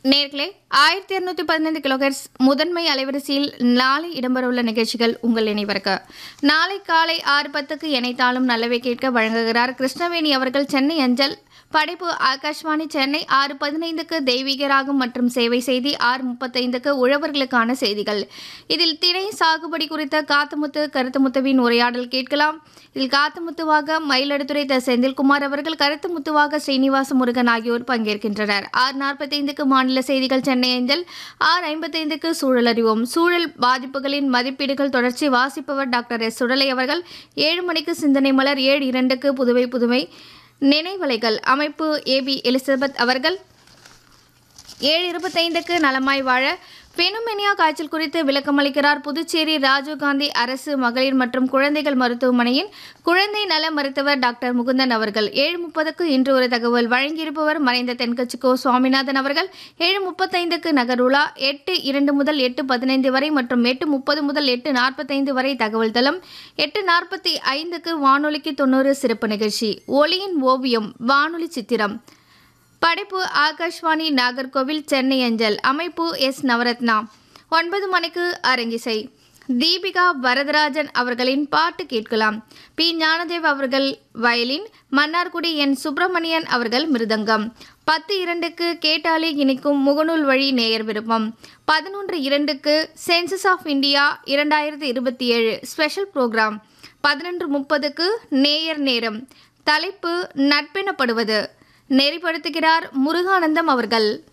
நேர்களே ஆயிரத்தி இரநூத்தி பதினைந்து கிலோஹெர்ட்ஸ் முதன்மை அலைவரிசையில் நாளை இடம்பெறவுள்ள நிகழ்ச்சிகள் உங்கள் நினைவிற்கு நாளை காலை ஆறு பத்துக்கு இணைத்தாலும் நல்லவை கேட்க வழங்குகிறார் கிருஷ்ணவேணி அவர்கள் சென்னை அஞ்சல் படைப்பு ஆகாஷ்வாணி சென்னை ஆறு பதினைந்துக்கு தெய்வீக ராகம் மற்றும் சேவை செய்தி ஆறு முப்பத்தைந்துக்கு உழவர்களுக்கான செய்திகள் இதில் திணை சாகுபடி குறித்த காத்துமுத்து கருத்துமுத்துவின் உரையாடல் கேட்கலாம் இதில் காத்துமுத்துவாக மயிலடுதுறை த செந்தில்குமார் அவர்கள் கருத்துமுத்துவாக ஸ்ரீனிவாச முருகன் ஆகியோர் பங்கேற்கின்றனர் ஆறு நாற்பத்தைந்துக்கு மாநில செய்திகள் சென்னை அஞ்சல் ஆறு ஐம்பத்தைந்துக்கு சூழல் அறிவோம் சூழல் பாதிப்புகளின் மதிப்பீடுகள் தொடர்ச்சி வாசிப்பவர் டாக்டர் எஸ் சுடலை அவர்கள் ஏழு மணிக்கு சிந்தனை மலர் ஏழு இரண்டுக்கு புதுவை புதுமை நினைவலைகள் அமைப்பு ஏபி எலிசபெத் அவர்கள் ஏழு இருபத்தைந்துக்கு நலமாய் வாழ பெனுமெனியா காய்ச்சல் குறித்து விளக்கமளிக்கிறார் புதுச்சேரி ராஜீவ்காந்தி அரசு மகளிர் மற்றும் குழந்தைகள் மருத்துவமனையின் குழந்தை நல மருத்துவர் டாக்டர் முகுந்தன் அவர்கள் ஏழு முப்பதுக்கு இன்று ஒரு தகவல் வழங்கியிருப்பவர் மறைந்த தென்கட்சி கோ சுவாமிநாதன் அவர்கள் ஏழு முப்பத்தைந்துக்கு நகருலா எட்டு இரண்டு முதல் எட்டு பதினைந்து வரை மற்றும் எட்டு முப்பது முதல் எட்டு நாற்பத்தைந்து வரை தகவல் தளம் எட்டு நாற்பத்தி ஐந்துக்கு வானொலிக்கு தொண்ணூறு சிறப்பு நிகழ்ச்சி ஒளியின் ஓவியம் வானொலி சித்திரம் படைப்பு ஆகாஷ்வாணி நாகர்கோவில் சென்னை அஞ்சல் அமைப்பு எஸ் நவரத்னா ஒன்பது மணிக்கு அரங்கிசை தீபிகா வரதராஜன் அவர்களின் பாட்டு கேட்கலாம் பி ஞானதேவ் அவர்கள் வயலின் மன்னார்குடி என் சுப்பிரமணியன் அவர்கள் மிருதங்கம் பத்து இரண்டுக்கு கேட்டாலே இனிக்கும் முகநூல் வழி நேயர் விருப்பம் பதினொன்று இரண்டுக்கு சென்சஸ் ஆஃப் இந்தியா இரண்டாயிரத்தி இருபத்தி ஏழு ஸ்பெஷல் ப்ரோக்ராம் பதினொன்று முப்பதுக்கு நேயர் நேரம் தலைப்பு நட்பெனப்படுவது நெறிப்படுத்துகிறார் முருகானந்தம் அவர்கள்